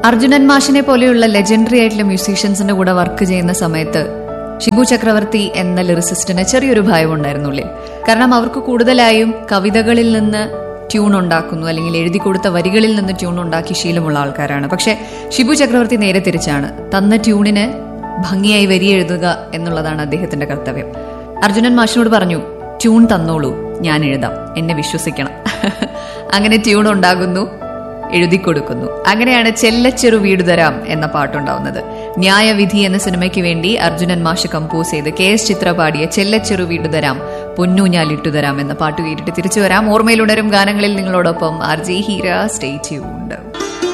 അർജുനൻ മാഷിനെ പോലെയുള്ള ലെജൻഡറി ആയിട്ടുള്ള മ്യൂസീഷ്യൻസിന്റെ കൂടെ വർക്ക് ചെയ്യുന്ന സമയത്ത് ഷിബു ചക്രവർത്തി എന്ന ലിറിസിസ്റ്റിന് ചെറിയൊരു ഭയം ഉണ്ടായിരുന്നുള്ളിൽ കാരണം അവർക്ക് കൂടുതലായും കവിതകളിൽ നിന്ന് ട്യൂൺ ഉണ്ടാക്കുന്നു അല്ലെങ്കിൽ എഴുതി കൊടുത്ത വരികളിൽ നിന്ന് ട്യൂൺ ഉണ്ടാക്കി ശീലമുള്ള ആൾക്കാരാണ് പക്ഷെ ഷിബു ചക്രവർത്തി നേരെ തിരിച്ചാണ് തന്ന ട്യൂണിന് ഭംഗിയായി വരി എഴുതുക എന്നുള്ളതാണ് അദ്ദേഹത്തിന്റെ കർത്തവ്യം അർജുനൻ മാഷിനോട് പറഞ്ഞു ട്യൂൺ തന്നോളൂ ഞാൻ എഴുതാം എന്നെ വിശ്വസിക്കണം അങ്ങനെ ട്യൂൺ ഉണ്ടാകുന്നു എഴുതി കൊടുക്കുന്നു അങ്ങനെയാണ് ചെല്ലച്ചെറു വീട് തരാം എന്ന പാട്ടുണ്ടാവുന്നത് ന്യായവിധി എന്ന സിനിമയ്ക്ക് വേണ്ടി അർജുനൻ മാഷ് കമ്പോസ് ചെയ്ത് കെ എസ് ചിത്ര പാടിയ ചെല്ലച്ചെറു വീട് തരാം പൊന്നു ഞാൻ ഇട്ടുതരാം എന്ന പാട്ട് കേട്ടിട്ട് തിരിച്ചു വരാം ഓർമ്മയിലുണരും ഗാനങ്ങളിൽ നിങ്ങളോടൊപ്പം R G Heera stay tuned